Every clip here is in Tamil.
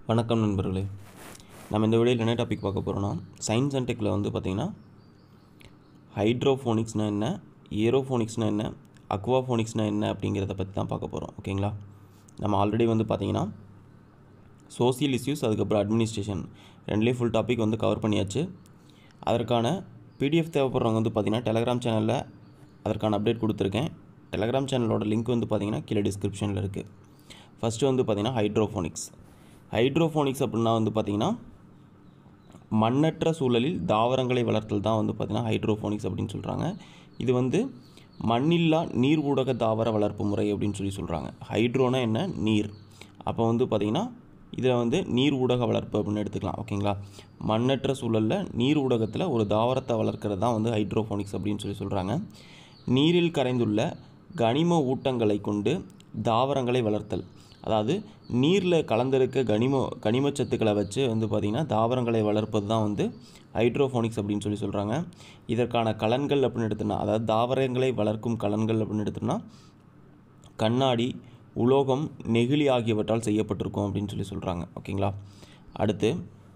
வணக்கம் நண்பர்களே நம்ம இந்த வீடியோவில் என்ன டாபிக் பார்க்க போகிறோம்னா சயின்ஸ் அண்ட் டெக்கில் வந்து பார்த்திங்கன்னா ஹைட்ரோஃபோனிக்ஸ்னால் என்ன ஏரோஃபோனிக்ஸ்னால் என்ன அக்வாஃபோனிக்ஸ்னால் என்ன அப்படிங்கிறத பற்றி தான் பார்க்க போகிறோம் ஓகேங்களா நம்ம ஆல்ரெடி வந்து பார்த்திங்கன்னா சோசியல் இஷ்யூஸ் அதுக்கப்புறம் அட்மினிஸ்ட்ரேஷன் ரெண்டுலேயும் ஃபுல் டாபிக் வந்து கவர் பண்ணியாச்சு அதற்கான பிடிஎஃப் தேவைப்படுறவங்க வந்து பார்த்திங்கன்னா டெலகிராம் சேனலில் அதற்கான அப்டேட் கொடுத்துருக்கேன் டெலகிராம் சேனலோட லிங்க் வந்து பார்த்திங்கன்னா கீழே டிஸ்கிரிப்ஷனில் இருக்குது ஃபஸ்ட்டு வந்து பார்த்திங்கன்னா ஹைட்ரோஃபோனிக்ஸ் ஹைட்ரோஃபோனிக்ஸ் அப்படின்னா வந்து பார்த்திங்கன்னா மண்ணற்ற சூழலில் தாவரங்களை வளர்த்தல் தான் வந்து பார்த்திங்கன்னா ஹைட்ரோஃபோனிக்ஸ் அப்படின்னு சொல்கிறாங்க இது வந்து மண்ணில்லா நீர் ஊடக தாவர வளர்ப்பு முறை அப்படின்னு சொல்லி சொல்கிறாங்க ஹைட்ரோனா என்ன நீர் அப்போ வந்து பார்த்திங்கன்னா இதில் வந்து நீர் ஊடக வளர்ப்பு அப்படின்னு எடுத்துக்கலாம் ஓகேங்களா மண்ணற்ற சூழலில் நீர் ஊடகத்தில் ஒரு தாவரத்தை வளர்க்குறது தான் வந்து ஹைட்ரோஃபோனிக்ஸ் அப்படின்னு சொல்லி சொல்கிறாங்க நீரில் கரைந்துள்ள கனிம ஊட்டங்களை கொண்டு தாவரங்களை வளர்த்தல் அதாவது நீரில் கலந்திருக்க கனிம கனிமச்சத்துக்களை வச்சு வந்து பார்த்திங்கன்னா தாவரங்களை வளர்ப்பது தான் வந்து ஹைட்ரோஃபோனிக்ஸ் அப்படின்னு சொல்லி சொல்கிறாங்க இதற்கான கலன்கள் அப்படின்னு எடுத்தோம்னா அதாவது தாவரங்களை வளர்க்கும் கலன்கள் அப்படின்னு எடுத்தோம்னா கண்ணாடி உலோகம் நெகிழி ஆகியவற்றால் செய்யப்பட்டிருக்கும் அப்படின்னு சொல்லி சொல்கிறாங்க ஓகேங்களா அடுத்து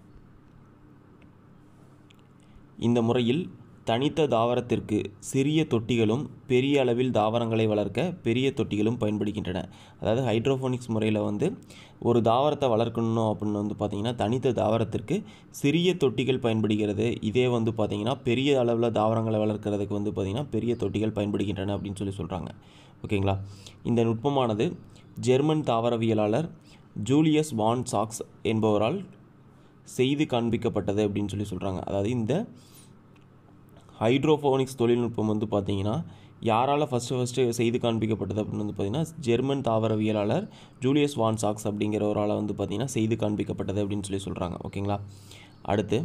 இந்த முறையில் தனித்த தாவரத்திற்கு சிறிய தொட்டிகளும் பெரிய அளவில் தாவரங்களை வளர்க்க பெரிய தொட்டிகளும் பயன்படுகின்றன அதாவது ஹைட்ரோஃபோனிக்ஸ் முறையில் வந்து ஒரு தாவரத்தை வளர்க்கணும் அப்படின்னு வந்து பார்த்திங்கன்னா தனித்த தாவரத்திற்கு சிறிய தொட்டிகள் பயன்படுகிறது இதே வந்து பார்த்திங்கன்னா பெரிய அளவில் தாவரங்களை வளர்க்குறதுக்கு வந்து பார்த்திங்கன்னா பெரிய தொட்டிகள் பயன்படுகின்றன அப்படின்னு சொல்லி சொல்கிறாங்க ஓகேங்களா இந்த நுட்பமானது ஜெர்மன் தாவரவியலாளர் ஜூலியஸ் வான் சாக்ஸ் என்பவரால் செய்து காண்பிக்கப்பட்டது அப்படின்னு சொல்லி சொல்கிறாங்க அதாவது இந்த ஹைட்ரோஃபோனிக்ஸ் தொழில்நுட்பம் வந்து பார்த்திங்கன்னா யாரால் ஃபஸ்ட்டு ஃபஸ்ட்டு செய்து காண்பிக்கப்பட்டது அப்படின்னு வந்து பார்த்திங்கன்னா ஜெர்மன் தாவரவியலாளர் ஜூலியஸ் வான் சாக்ஸ் அப்படிங்கிறவரால் வந்து பார்த்திங்கன்னா செய்து காண்பிக்கப்பட்டது அப்படின்னு சொல்லி சொல்கிறாங்க ஓகேங்களா அடுத்து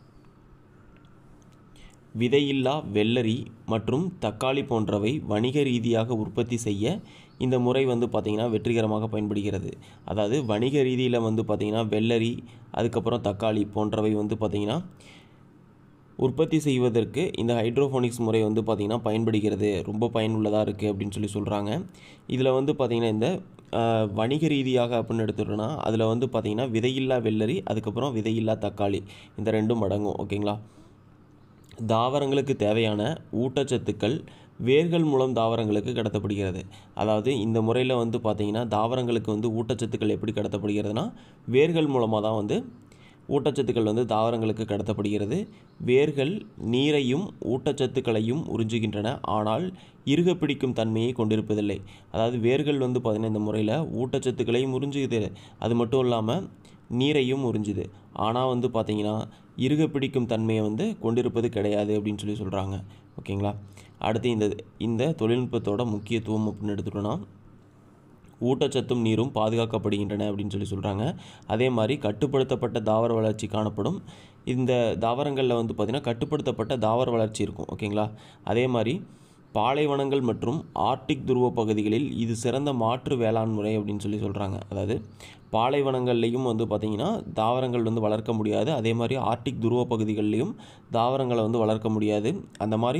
விதையில்லா வெள்ளரி மற்றும் தக்காளி போன்றவை வணிக ரீதியாக உற்பத்தி செய்ய இந்த முறை வந்து பார்த்திங்கன்னா வெற்றிகரமாக பயன்படுகிறது அதாவது வணிக ரீதியில் வந்து பார்த்திங்கன்னா வெள்ளரி அதுக்கப்புறம் தக்காளி போன்றவை வந்து பார்த்திங்கன்னா உற்பத்தி செய்வதற்கு இந்த ஹைட்ரோஃபோனிக்ஸ் முறை வந்து பார்த்திங்கன்னா பயன்படுகிறது ரொம்ப பயனுள்ளதாக இருக்குது அப்படின்னு சொல்லி சொல்கிறாங்க இதில் வந்து பார்த்திங்கன்னா இந்த வணிக ரீதியாக அப்படின்னு எடுத்துட்டோன்னா அதில் வந்து பார்த்திங்கன்னா விதையில்லா வெள்ளரி அதுக்கப்புறம் விதையில்லா தக்காளி இந்த ரெண்டும் அடங்கும் ஓகேங்களா தாவரங்களுக்கு தேவையான ஊட்டச்சத்துக்கள் வேர்கள் மூலம் தாவரங்களுக்கு கடத்தப்படுகிறது அதாவது இந்த முறையில் வந்து பார்த்திங்கன்னா தாவரங்களுக்கு வந்து ஊட்டச்சத்துக்கள் எப்படி கடத்தப்படுகிறதுனா வேர்கள் மூலமாக தான் வந்து ஊட்டச்சத்துக்கள் வந்து தாவரங்களுக்கு கடத்தப்படுகிறது வேர்கள் நீரையும் ஊட்டச்சத்துக்களையும் உறிஞ்சுகின்றன ஆனால் இறுக பிடிக்கும் தன்மையை கொண்டிருப்பதில்லை அதாவது வேர்கள் வந்து பார்த்திங்கன்னா இந்த முறையில் ஊட்டச்சத்துக்களையும் உறிஞ்சுது அது மட்டும் இல்லாமல் நீரையும் உறிஞ்சுது ஆனால் வந்து பார்த்திங்கன்னா இறுக பிடிக்கும் தன்மையை வந்து கொண்டிருப்பது கிடையாது அப்படின்னு சொல்லி சொல்கிறாங்க ஓகேங்களா அடுத்து இந்த இந்த தொழில்நுட்பத்தோட முக்கியத்துவம் அப்படின்னு எடுத்துட்டோன்னா ஊட்டச்சத்தும் நீரும் பாதுகாக்கப்படுகின்றன அப்படின்னு சொல்லி சொல்கிறாங்க அதே மாதிரி கட்டுப்படுத்தப்பட்ட தாவர வளர்ச்சி காணப்படும் இந்த தாவரங்களில் வந்து பார்த்திங்கன்னா கட்டுப்படுத்தப்பட்ட தாவர வளர்ச்சி இருக்கும் ஓகேங்களா அதே மாதிரி பாலைவனங்கள் மற்றும் ஆர்டிக் துருவ பகுதிகளில் இது சிறந்த மாற்று வேளாண் முறை அப்படின்னு சொல்லி சொல்கிறாங்க அதாவது பாலைவனங்கள்லேயும் வந்து பார்த்திங்கன்னா தாவரங்கள் வந்து வளர்க்க முடியாது அதே மாதிரி ஆர்டிக் துருவ பகுதிகள்லேயும் தாவரங்களை வந்து வளர்க்க முடியாது அந்த மாதிரி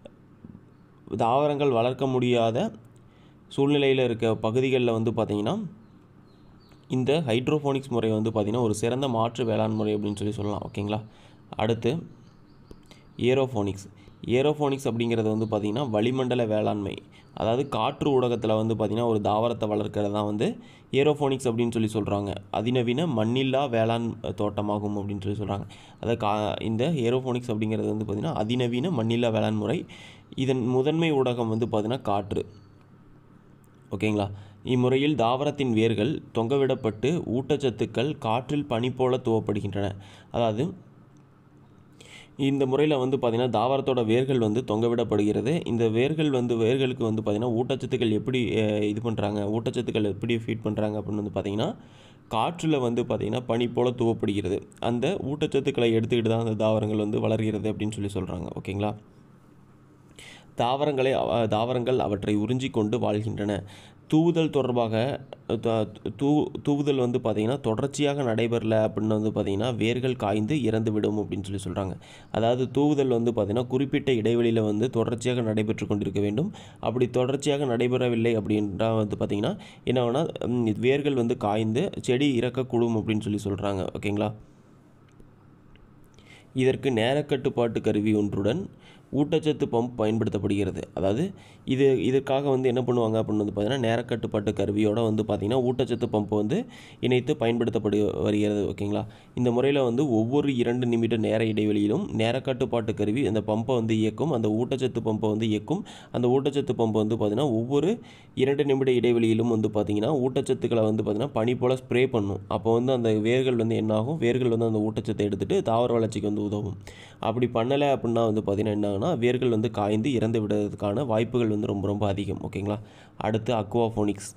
தாவரங்கள் வளர்க்க முடியாத சூழ்நிலையில் இருக்க பகுதிகளில் வந்து பார்த்திங்கன்னா இந்த ஹைட்ரோஃபோனிக்ஸ் முறை வந்து பார்த்திங்கன்னா ஒரு சிறந்த மாற்று வேளாண் முறை அப்படின்னு சொல்லி சொல்லலாம் ஓகேங்களா அடுத்து ஏரோஃபோனிக்ஸ் ஏரோஃபோனிக்ஸ் அப்படிங்கிறது வந்து பார்த்திங்கன்னா வளிமண்டல வேளாண்மை அதாவது காற்று ஊடகத்தில் வந்து பார்த்திங்கன்னா ஒரு தாவரத்தை வளர்க்கறது தான் வந்து ஏரோஃபோனிக்ஸ் அப்படின்னு சொல்லி சொல்கிறாங்க அதிநவீன மண்ணில்லா வேளாண் தோட்டமாகும் அப்படின்னு சொல்லி சொல்கிறாங்க அதை கா இந்த ஏரோஃபோனிக்ஸ் அப்படிங்கிறது வந்து பார்த்திங்கன்னா அதிநவீன மண்ணில்லா வேளாண் முறை இதன் முதன்மை ஊடகம் வந்து பார்த்திங்கன்னா காற்று ஓகேங்களா இம்முறையில் தாவரத்தின் வேர்கள் தொங்கவிடப்பட்டு ஊட்டச்சத்துக்கள் காற்றில் பனி போல துவப்படுகின்றன அதாவது இந்த முறையில் வந்து பார்த்திங்கன்னா தாவரத்தோட வேர்கள் வந்து தொங்கவிடப்படுகிறது இந்த வேர்கள் வந்து வேர்களுக்கு வந்து பார்த்திங்கன்னா ஊட்டச்சத்துக்கள் எப்படி இது பண்ணுறாங்க ஊட்டச்சத்துக்கள் எப்படி ஃபீட் பண்ணுறாங்க அப்படின்னு வந்து பார்த்திங்கன்னா காற்றில் வந்து பார்த்திங்கன்னா பனி போல் துவப்படுகிறது அந்த ஊட்டச்சத்துக்களை எடுத்துக்கிட்டு தான் அந்த தாவரங்கள் வந்து வளர்கிறது அப்படின்னு சொல்லி சொல்கிறாங்க ஓகேங்களா தாவரங்களை தாவரங்கள் அவற்றை உறிஞ்சி கொண்டு வாழ்கின்றன தூவுதல் தொடர்பாக த- தூ தூவுதல் வந்து பார்த்திங்கன்னா தொடர்ச்சியாக நடைபெறல அப்படின்னு வந்து பார்த்திங்கன்னா வேர்கள் காய்ந்து இறந்து விடும் அப்படின்னு சொல்லி சொல்கிறாங்க அதாவது தூவுதல் வந்து பார்த்திங்கன்னா குறிப்பிட்ட இடைவெளியில் வந்து தொடர்ச்சியாக நடைபெற்று கொண்டிருக்க வேண்டும் அப்படி தொடர்ச்சியாக நடைபெறவில்லை அப்படின்றா வந்து பார்த்திங்கன்னா என்ன ஆகும்னா ம், வேர்கள் வந்து காய்ந்து செடி இறக்கக்கூடும் அப்படின்னு சொல்லி சொல்கிறாங்க ஓகேங்களா இதற்கு நேரக்கட்டுப்பாட்டு கருவி ஒன்றுடன் ஊட்டச்சத்து பம்ப் பயன்படுத்தப்படுகிறது அதாவது இது இதற்காக வந்து என்ன பண்ணுவாங்க அப்படின்னு வந்து பார்த்தீங்கன்னா நேரக்கட்டுப்பாட்டு கருவியோட வந்து பார்த்திங்கன்னா ஊட்டச்சத்து பம்பை வந்து இணைத்து பயன்படுத்தப்படு வருகிறது ஓகேங்களா இந்த முறையில் வந்து ஒவ்வொரு இரண்டு நிமிட நேர இடைவெளியிலும் நேரக்கட்டுப்பாட்டு கருவி அந்த பம்பை வந்து இயக்கும் அந்த ஊட்டச்சத்து பம்பை வந்து இயக்கும் அந்த ஊட்டச்சத்து பம்பை வந்து பார்த்திங்கன்னா ஒவ்வொரு இரண்டு நிமிட இடைவெளியிலும் வந்து பார்த்திங்கன்னா ஊட்டச்சத்துக்களை வந்து பார்த்திங்கன்னா பனி போல் ஸ்ப்ரே பண்ணும் அப்போ வந்து அந்த வேர்கள் வந்து என்னாகும் வேர்கள் வந்து அந்த ஊட்டச்சத்தை எடுத்துகிட்டு தாவர வளர்ச்சிக்கு வந்து உதவும் அப்படி பண்ணலை அப்படின்னா வந்து பார்த்திங்கன்னா என்ன ஆகும்னா வேர்கள் வந்து காய்ந்து இறந்து விடுறதுக்கான வாய்ப்புகள் வந்து ரொம்ப ரொம்ப அதிகம் ஓகேங்களா அடுத்து அக்வாஃபோனிக்ஸ்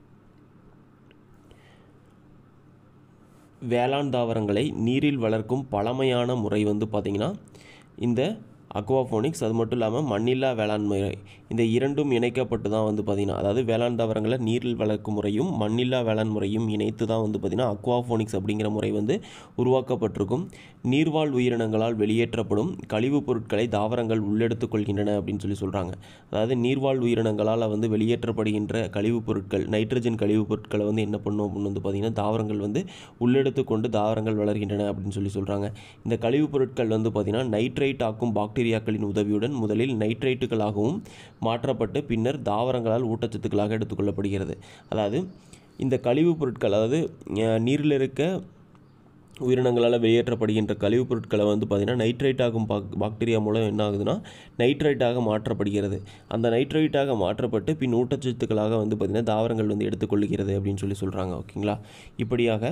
வேளாண் தாவரங்களை நீரில் வளர்க்கும் பழமையான முறை வந்து பார்த்திங்கன்னா இந்த அக்வாஃபோனிக்ஸ் அது மட்டும் இல்லாமல் மண்ணில்லா வேளாண் முறை இந்த இரண்டும் இணைக்கப்பட்டு தான் வந்து பார்த்திங்கன்னா அதாவது வேளாண் தாவரங்களை நீரில் வளர்க்கும் முறையும் மண்ணில்லா வேளாண் முறையும் இணைத்து தான் வந்து பார்த்திங்கன்னா அக்வாஃபோனிக்ஸ் அப்படிங்கிற முறை வந்து உருவாக்கப்பட்டிருக்கும் நீர்வாழ் உயிரினங்களால் வெளியேற்றப்படும் கழிவுப் பொருட்களை தாவரங்கள் உள்ளெடுத்துக் கொள்கின்றன அப்படின்னு சொல்லி சொல்கிறாங்க அதாவது நீர்வாழ் உயிரினங்களால் வந்து வெளியேற்றப்படுகின்ற கழிவுப் பொருட்கள் நைட்ரஜன் கழிவுப் பொருட்களை வந்து என்ன பண்ணும் அப்படின்னு வந்து பார்த்திங்கன்னா தாவரங்கள் வந்து உள்ளெடுத்து கொண்டு தாவரங்கள் வளர்கின்றன அப்படின்னு சொல்லி சொல்கிறாங்க இந்த கழிவுப் பொருட்கள் வந்து பார்த்திங்கன்னா நைட்ரைட் ஆக்கும் பாக்டீரியாக்களின் உதவியுடன் முதலில் நைட்ரைட்டுகளாகவும் மாற்றப்பட்டு பின்னர் தாவரங்களால் ஊட்டச்சத்துக்களாக எடுத்துக்கொள்ளப்படுகிறது அதாவது இந்த கழிவுப் பொருட்கள் அதாவது அஹ், நீரில் இருக்க உயிரினங்களால் வெளியேற்றப்படுகின்ற கழிவுப் பொருட்களை வந்து பார்த்திங்கன்னா நைட்ரைட் ஆகும் பாக் பாக்டீரியா மூலம் என்ன ஆகுதுன்னா நைட்ரைட்டாக மாற்றப்படுகிறது அந்த நைட்ரைட்டாக மாற்றப்பட்டு பின் ஊட்டச்சத்துக்களாக வந்து பார்த்திங்கன்னா தாவரங்கள் வந்து எடுத்துக்கொள்கிறது அப்படின்னு சொல்லி சொல்கிறாங்க ஓகேங்களா இப்படியாக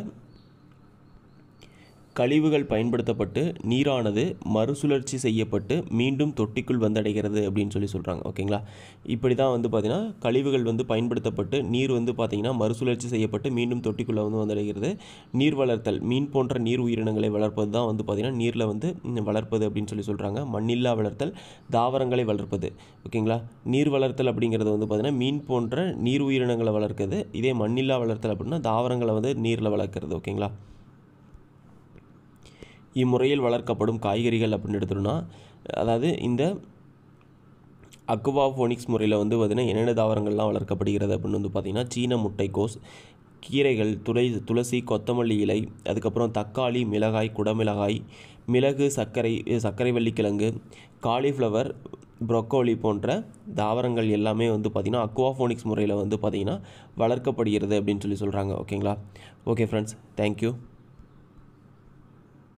கழிவுகள் பயன்படுத்தப்பட்டு நீரானது மறுசுழற்சி செய்யப்பட்டு மீண்டும் தொட்டிக்குள் வந்தடைகிறது அப்படின்னு சொல்லி சொல்கிறாங்க ஓகேங்களா இப்படி தான் வந்து பார்த்திங்கன்னா கழிவுகள் வந்து பயன்படுத்தப்பட்டு நீர் வந்து பார்த்திங்கன்னா மறுசுழற்சி செய்யப்பட்டு மீண்டும் தொட்டிக்குள்ளே வந்து வந்தடைகிறது நீர் வளர்த்தல் மீன் போன்ற நீர் உயிரினங்களை வளர்ப்பது தான் வந்து பார்த்திங்கன்னா நீரில் வந்து ம், வளர்ப்பது அப்படின்னு சொல்லி சொல்கிறாங்க மண்ணில்லா வளர்த்தல் தாவரங்களை வளர்ப்பது ஓகேங்களா நீர் வளர்த்தல் அப்படிங்கிறது வந்து பார்த்திங்கன்னா மீன் போன்ற நீர் உயிரினங்களை வளர்க்குது இதே மண்ணில்லா வளர்த்தல் அப்படின்னா தாவரங்களை வந்து நீரில் வளர்க்குறது ஓகேங்களா இம்முறையில் வளர்க்கப்படும் காய்கறிகள் அப்படின்னு எடுத்துட்டோம்னா அதாவது இந்த அக்வாஃபோனிக்ஸ் முறையில் வந்து பார்த்திங்கன்னா என்னென்ன தாவரங்கள்லாம் வளர்க்கப்படுகிறது அப்படின்னு வந்து பார்த்திங்கன்னா சீன முட்டைக்கோஸ் கீரைகள் துளை துளசி கொத்தமல்லி இலை அதுக்கப்புறம் தக்காளி மிளகாய் குடமிளகாய் மிளகு சர்க்கரை சர்க்கரை வள்ளிக்கிழங்கு காலிஃப்ளவர் ப்ரொக்கோலி போன்ற தாவரங்கள் எல்லாமே வந்து பார்த்திங்கன்னா அக்வாஃபோனிக்ஸ் முறையில் வந்து பார்த்திங்கன்னா வளர்க்கப்படுகிறது அப்படின்னு சொல்லி சொல்கிறாங்க ஓகேங்களா ஓகே ஃப்ரெண்ட்ஸ் தேங்க்யூ